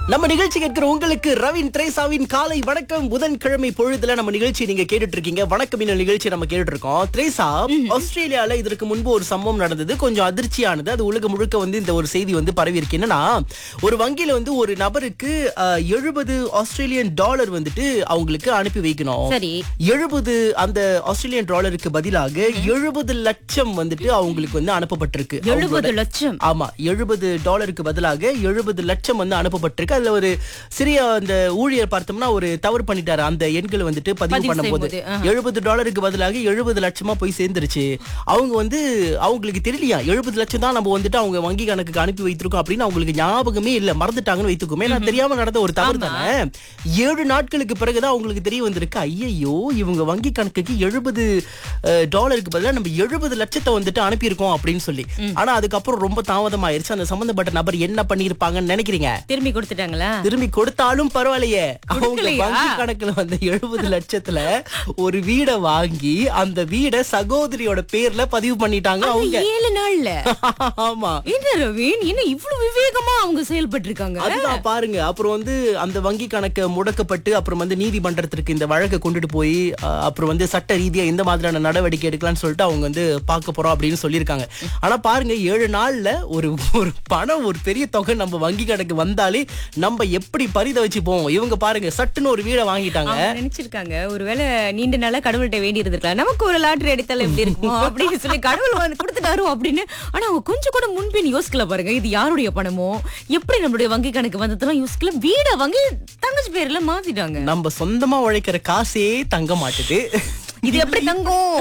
நம்ம நிகழ்ச்சி கேட்கிற உங்களுக்கு ரவின் திரேசாவின் காலை வணக்கம் புதன்கிழமை பொழுதுல நம்ம நிகழ்ச்சி நீங்க கேட்டுட்டு இருக்கீங்க வணக்கம் இந்த நிகழ்ச்சி நம்ம கேட்டுட்டு இருக்கோம் திரேசா ஆஸ்திரேலியால இதற்கு முன்பு ஒரு சம்பவம் நடந்தது கொஞ்சம் அதிர்ச்சியானது அது உலகம் முழுக்க வந்து இந்த ஒரு செய்தி வந்து பரவி இருக்கு என்னன்னா ஒரு வங்கியில வந்து ஒரு நபருக்கு எழுபது ஆஸ்திரேலியன் டாலர் வந்துட்டு அவங்களுக்கு அனுப்பி வைக்கணும் சரி எழுபது அந்த ஆஸ்திரேலியன் டாலருக்கு பதிலாக எழுபது லட்சம் வந்துட்டு அவங்களுக்கு வந்து அனுப்பப்பட்டிருக்கு எழுபது லட்சம் ஆமா எழுபது டாலருக்கு பதிலாக எழுபது லட்சம் வந்து அனுப்பப்பட்டிருக்கு அதுல ஒரு சிறிய அந்த ஊழியர் பார்த்தோம்னா ஒரு தவறு பண்ணிட்டாரு அந்த எண்கள் வந்துட்டு பதிவு பதிவு பண்ணும்போது செய்யும்போது, எழுபது டாலருக்கு பதிலாக எழுபது லட்சமா போய் சேர்ந்துருச்சு அவங்க வந்து அவங்களுக்கு தெரியலையா எழுபது லட்சம் தான் நம்ம வந்துட்டு அவங்க வங்கி கணக்குக்கு அனுப்பி வைத்திருக்கோம் அப்படின்னு அவங்களுக்கு ஞாபகமே இல்ல மறந்துட்டாங்கன்னு வைத்துக்குமே நான் தெரியாம நடந்த ஒரு தவறு தானே ஏழு நாட்களுக்கு பிறகுதான் அவங்களுக்கு தெரிய வந்திருக்கு ஐயையோ இவங்க வங்கி கணக்குக்கு எழுபது டாலருக்கு பதிலா நம்ம எழுபது லட்சத்தை வந்துட்டு அனுப்பியிருக்கோம் அப்படின்னு சொல்லி ஆனா அதுக்கப்புறம் ரொம்ப தாமதமாயிருச்சு அந்த சம்பந்தப்பட்ட நபர் என்ன பண்ணிருப்பாங்கன்னு நினைக்கிறீங்க திரும்பி கொடுத்துட்டாங்களா திரும்பி கொடுத்தாலும் பரவாயில்லையே அவங்க கொடுக்கலையா? வங்கி கணக்குல வந்த எழுபது லட்சத்துல ஒரு வீடை வாங்கி அந்த வீடை சகோதரியோட பேர்ல பதிவு பண்ணிட்டாங்க அவங்க ஏழு நாள்ல ஆமா என்ன ரவீன் என்ன இவ்வளவு விவேகமா அவங்க செயல்பட்டு இருக்காங்க அதுதான் பாருங்க அப்புறம் வந்து அந்த வங்கி கணக்கு முடக்கப்பட்டு அப்புறம் வந்து நீதிமன்றத்திற்கு இந்த வழக்கை கொண்டுட்டு போய் அஹ், அப்புறம் வந்து சட்ட ரீதியா இந்த மாதிரியான நடவடிக்கை எடுக்கலாம்னு சொல்லிட்டு அவங்க வந்து பார்க்க போறோம் அப்படின்னு சொல்லியிருக்காங்க ஆனா பாருங்க ஏழு நாள்ல ஒரு ஒரு பணம் ஒரு பெரிய தொகை நம்ம வங்கி கணக்கு வந்தாலே நம்ம எப்படி பரித வச்சுப்போம் இவங்க பாருங்க சட்டுன்னு ஒரு வீடை வாங்கிட்டாங்க அவங்க நினைச்சிருக்காங்க ஒருவேளை நீண்ட நாளா கடவுள்கிட்ட வேண்டி இருந்திருக்கலாம் நமக்கு ஒரு லாட்டரி அடித்தால எப்படி இருக்குமோ அப்படின்னு சொல்லி கடவுள் வந்து கொடுத்துட்டாரு அப்படின்னு ஆனா அவங்க கொஞ்சம் கூட முன்பின் யோசிக்கல பாருங்க இது யாருடைய பணமோ எப்படி நம்மளுடைய வங்கி கணக்கு வந்ததெல்லாம் யோசிக்கல வீட வாங்கி தங்கச்சி பேர்ல மாத்திட்டாங்க நம்ம சொந்தமா உழைக்கிற காசே தங்க மாட்டுது இது எப்படி தங்கும்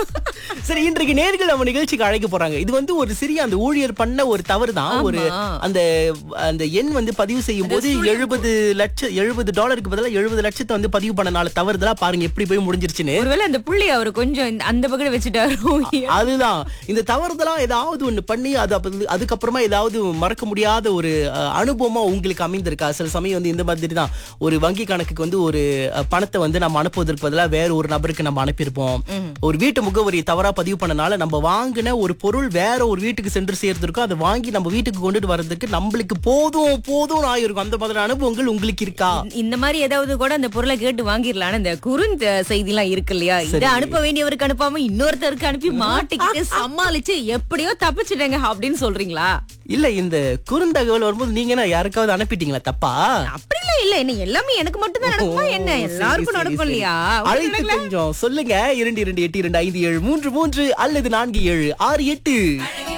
சரி இன்றைக்கு நேர்கள் நம்ம நிகழ்ச்சிக்கு அழைக்க போறாங்க இது வந்து ஒரு சிறிய அந்த ஊழியர் பண்ண ஒரு தவறு தான் ஒரு ஆமா. அந்த அந்த எண் வந்து பதிவு செய்யும் போது எழுபது லட்சம் எழுபது டாலருக்கு பதிலா எழுபது லட்சத்தை வந்து பதிவு பண்ணனால தவறுதலா பாருங்க எப்படி போய் முடிஞ்சிருச்சுன்னு ஒருவேளை அந்த புள்ளி அவர் கொஞ்சம் இந்த- அந்த பக்கம் வச்சுட்டாரோ அதுதான் இந்த தவறுதலா ஏதாவது ஒண்ணு பண்ணி அது அப்ப- அதுக்கப்புறமா ஏதாவது மறக்க முடியாத ஒரு அஹ், அனுபவமா உங்களுக்கு அமைந்திருக்கா சில சமயம் வந்து இந்த மாதிரி தான் ஒரு வங்கி கணக்குக்கு வந்து ஒரு அஹ், பணத்தை வந்து நம்ம அனுப்புவதற்கு பதிலா வேற ஒரு நபருக்கு நம்ம அனுப்பியிருப்போம் ஒரு வீட்டு முகவரி தவறா பதிவு பண்ணனால நம்ம வாங்கின ஒரு பொருள் வேற ஒரு வீட்டுக்கு சென்று சேர்த்திருக்கோம் அதை வாங்கி நம்ம வீட்டுக்கு கொண்டுட்டு வர்றதுக்கு நம்மளுக்கு போதும் போதும் ஆயிருக்கும் அந்த மாதிரி அனுபவங்கள் உங்களுக்கு இருக்கா இந்த மாதிரி ஏதாவது கூட அந்த பொருளை கேட்டு வாங்கிடலாம் இந்த குறுந்த செய்தி எல்லாம் இருக்கு இல்லையா இதை அனுப்ப வேண்டியவருக்கு அனுப்பாம இன்னொருத்தருக்கு அனுப்பி மாட்டிக்கிட்டு சமாளிச்சு எப்படியோ தப்பிச்சிட்டேங்க அப்படின்னு சொல்றீங்களா இல்ல இந்த குறுந்தகவல் வரும்போது நீங்க என்ன யாருக்காவது அனுப்பிட்டீங்களா தப்பா அப்படிலாம் இல்ல என்ன எல்லாமே எனக்கு மட்டும் தான் நடக்குமா என்ன ஓ, சரி, எல்லாருக்கும் சரி, நடக்கும் சரி. இல்லையா அழைத்து கொஞ்சம் சொல்லுங்க இரண்டு இரண்டு எட்டு இரண்டு ஐந்து ஏழு மூன்று மூன்று அல்லது நான்கு ஏழு ஆறு எட்டு